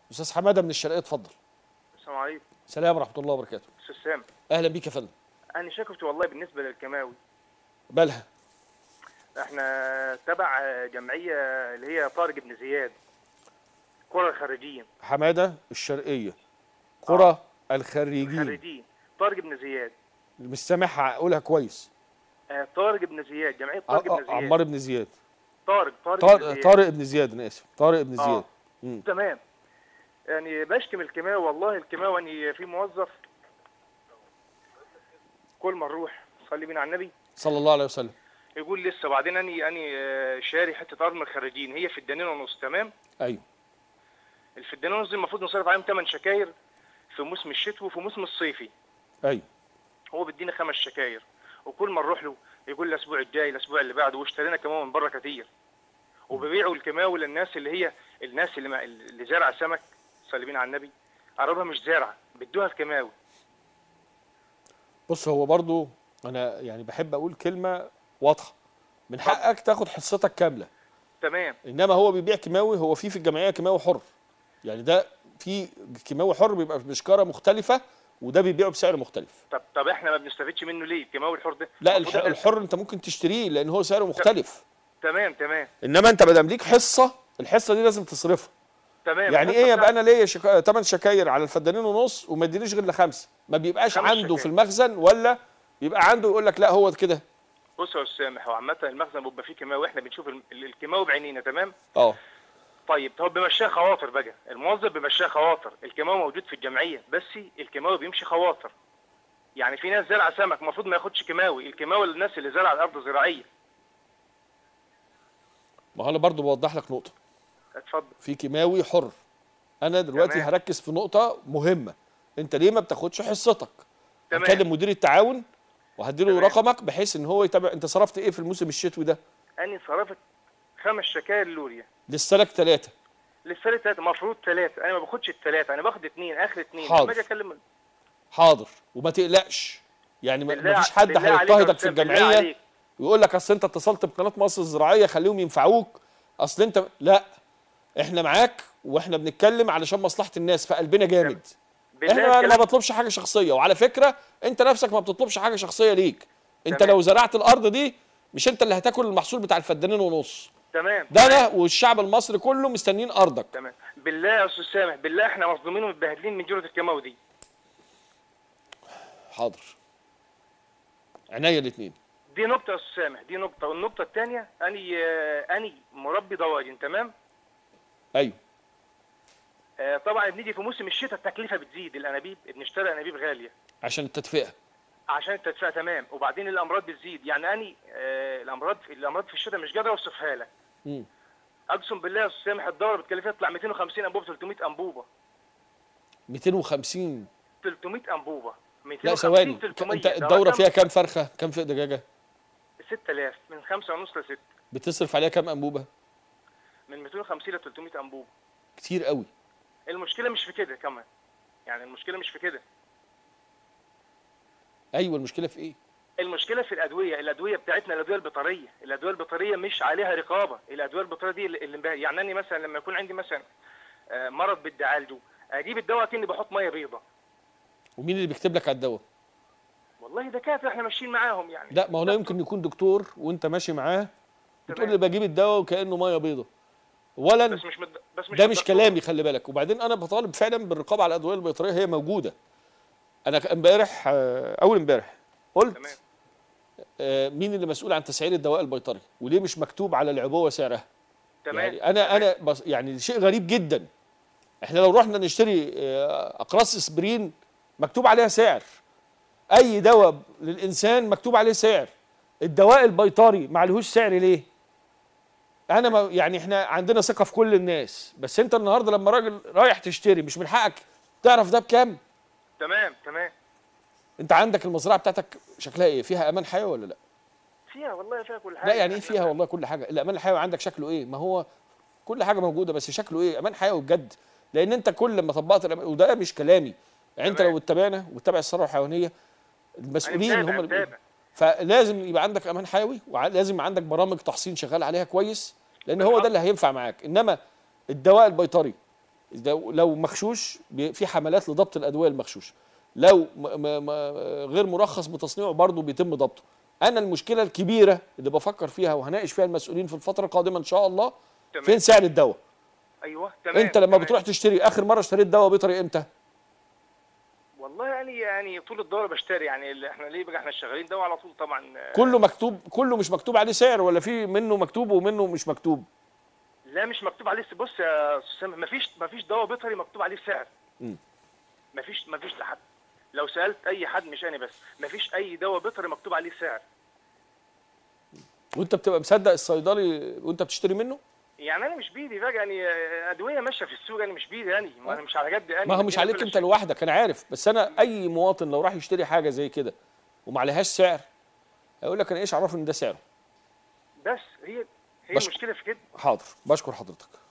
استاذ حماده من الشرقيه اتفضل السلام عليكم سلام ورحمه الله وبركاته استاذ سام اهلا بيك يا فندم انا شكوتي والله بالنسبه للكيماوي بالها احنا تبع جمعيه اللي هي طارق بن زياد كرة الخريجين حماده الشرقيه قرى الخريجين خريجين طارق بن زياد مش سامعها اقولها كويس آه، طارق بن زياد جمعيه ع- طارق بن زياد عمار بن زياد طارق طارق بن طارق زياد طارق بن زياد انا اسف طارق بن آه. زياد مم. تمام يعني بشتم الكيماوي والله الكيماوي اني في موظف كل ما نروح صلي بينا على النبي صلى الله عليه وسلم يقول لسه بعدين اني اني آه، شاري حته ارض من الخريجين هي في الدنين ونص تمام ايوه الفدانين ونص دي المفروض نصرف عليهم 8 شكاير في موسم الشتوي وفي موسم الصيفي ايوه هو بيدينا خمس شكاير وكل ما نروح له يقول لي الاسبوع الجاي الاسبوع اللي بعده واشترينا كمان من بره كتير وبيبيعوا الكيماوي للناس اللي هي الناس اللي ما اللي زارعه سمك صليبين على النبي قربها مش زارعه بيدوها الكيماوي بص هو برضو انا يعني بحب اقول كلمه واضحه من حقك تاخد حصتك كامله تمام انما هو بيبيع كيماوي هو في في الجمعيه كيماوي حر يعني ده في كيماوي حر بيبقى بشكاره مختلفه وده بيبيعه بسعر مختلف طب طب احنا ما بنستفيدش منه ليه الكيماوي الحر ده لا المفروض الح- إحنا- الحر انت ممكن تشتريه لان هو سعره مختلف تمام تمام انما انت ما دام ليك حصه الحصه دي لازم تصرفها تمام يعني الحصة ايه يبقى بتاعت- انا ليا شكا... 8 شكاير على الفدانين ونص وما ادينيش غير لخمسه ما بيبقاش خمس عنده شكاير. في المخزن ولا بيبقى عنده يقول لك لا هو كده بص يا استاذ سامح هو عامه المخزن بيبقى فيه كيماوي احنا بنشوف الم- الكيماوي بعينينا تمام اه طيب هو بيمشيها خواطر بقى الموظف بيمشيها خواطر الكيماوي موجود في الجمعيه بس الكيماوي بيمشي خواطر يعني في ناس زرع سمك المفروض ما ياخدش كيماوي الكيماوي للناس اللي زرع الارض زراعيه ما هو انا برضو بوضح لك نقطه اتفضل في كيماوي حر انا دلوقتي تمام. هركز في نقطه مهمه انت ليه ما بتاخدش حصتك تمام. هكلم مدير التعاون وهديله تمام. رقمك بحيث ان هو يتابع انت صرفت ايه في الموسم الشتوي ده اني صرفت خمس شكاير لوريا لسه لك ثلاثه لسه لي ثلاثه المفروض ثلاثه انا ما باخدش الثلاثه انا باخد اثنين اخر اثنين حاضر. لما اجي اكلم حاضر وما تقلقش يعني ما بالله- فيش حد بالله عليك يا هيضطهدك في أستاذ، بالله الجمعيه عليك. ويقول لك اصل انت اتصلت بقناه مصر الزراعيه خليهم ينفعوك اصل انت لا احنا معاك واحنا بنتكلم علشان مصلحه الناس فقلبنا جامد بالله احنا ما- ما الكلام- بطلبش حاجه شخصيه وعلى فكره انت نفسك ما بتطلبش حاجه شخصيه ليك انت تمام. لو زرعت الارض دي مش انت اللي هتاكل المحصول بتاع الفدانين ونص تمام ده انا والشعب المصري كله مستنيين ارضك تمام بالله يا استاذ سامح بالله احنا مظلومين ومتبهدلين من جرة الكيماوي دي حاضر عينيا الاثنين دي نقطة يا استاذ سامح دي نقطة والنقطة الثانية اني آه، اني مربي دواجن تمام ايوه آه، طبعا بنيجي في موسم الشتاء التكلفة بتزيد الانابيب بنشتري انابيب غالية عشان التدفئه عشان التدفئة تمام وبعدين الامراض بتزيد يعني اني آه، الامراض الامراض في الشتاء مش قادر اوصفها لك مم. اقسم بالله يا استاذ سامح الدورة بتكلفها تطلع 250 انبوبة 300 انبوبة 250 300 انبوبه 250 لا ثواني 300 انت ده الدوره رقم فيها كام فرخه كام فئ دجاجه 6000 من 5 ونص ل 6 بتصرف عليها كام انبوبه من 250 ل 300 انبوبه كتير قوي المشكله مش في كده كمان يعني المشكله مش في كده ايوه المشكله في ايه المشكله في الادويه الادويه بتاعتنا الادويه البيطريه الادويه البيطريه مش عليها رقابه الادويه البيطريه دي اللي اللي مبه- يعني انا مثلا لما يكون عندي مثلا آه، مرض بدي اعالجه اجيب الدواء كاني بحط ميه بيضه ومين اللي بيكتب لك على الدواء والله دكاتره احنا ماشيين معاهم يعني لا ما هو ده يمكن يكون دكتور وانت ماشي معاه بتقول تمام. لي بجيب الدواء وكانه ميه بيضه اولا بس مش مد... بس مش ده مش الدكتور. كلامي خلي بالك وبعدين انا بطالب فعلا بالرقابه على الادويه البيطريه هي موجوده انا ك- امبارح آه، اول امبارح قلت تمام آه، مين اللي مسؤول عن تسعير الدواء البيطري وليه مش مكتوب على العبوه سعرها تمام يعني انا انا بص يعني شيء غريب جدا احنا لو رحنا نشتري آه، اقراص اسبرين مكتوب عليها سعر اي دواء للانسان مكتوب عليه سعر الدواء البيطري ما عليهوش سعر ليه انا ما يعني احنا عندنا ثقه في كل الناس بس انت النهارده لما راجل رايح تشتري مش من حقك تعرف ده بكام تمام تمام انت عندك المزرعه بتاعتك شكلها ايه فيها امان حيوي ولا لا فيها والله فيها كل حاجه لا يعني ايه إحنا- فيها والله كل حاجه الامان الحيوي عندك شكله ايه ما هو كل حاجه موجوده بس شكله ايه امان حيوي بجد لان انت كل ما طبقت الأمان وده مش كلامي يعني انت تمام. لو اتبعنا واتبع الثروه الحيوانيه المسؤولين أنا هم متابع- اللي بيقولوا. متابع. فلازم يبقى عندك امان حيوي ولازم يبقى عندك برامج تحصين شغال عليها كويس لان هو ده اللي هينفع معاك انما الدواء البيطري لو لو مغشوش بي- في حملات لضبط الادويه المغشوشه لو م م م غير مرخص بتصنيعه برضه بيتم ضبطه انا المشكله الكبيره اللي بفكر فيها وهناقش فيها المسؤولين في الفتره القادمه ان شاء الله تمام. فين سعر الدواء ايوه تمام انت لما تمام. بتروح تشتري اخر مره اشتريت دواء بيطري امتى والله يعني يعني طول الدوره بشتري يعني اللي احنا ليه بقى احنا شغالين دواء على طول طبعا آه، كله مكتوب كله مش مكتوب عليه سعر ولا في منه مكتوب ومنه مش مكتوب لا مش مكتوب عليه بص يا استاذ سامح مفيش مفيش دواء بيطري مكتوب عليه سعر مم. مفيش مفيش لحد لو سالت اي حد مش انا بس مفيش اي دواء بيطري مكتوب عليه سعر وانت بتبقى مصدق الصيدلي وانت بتشتري منه يعني انا مش بايدي بقى يعني آه، ادويه ماشيه في السوق يعني مش بايدي يعني ما انا مش على جد يعني ما هو مش عليك انت لوحدك انا عارف بس انا اي مواطن لو راح يشتري حاجه زي كده وما عليهاش سعر هيقول لك انا ايش عرفني ان ده سعره بس هي هي بس- المشكله في كده حاضر بشكر حضرتك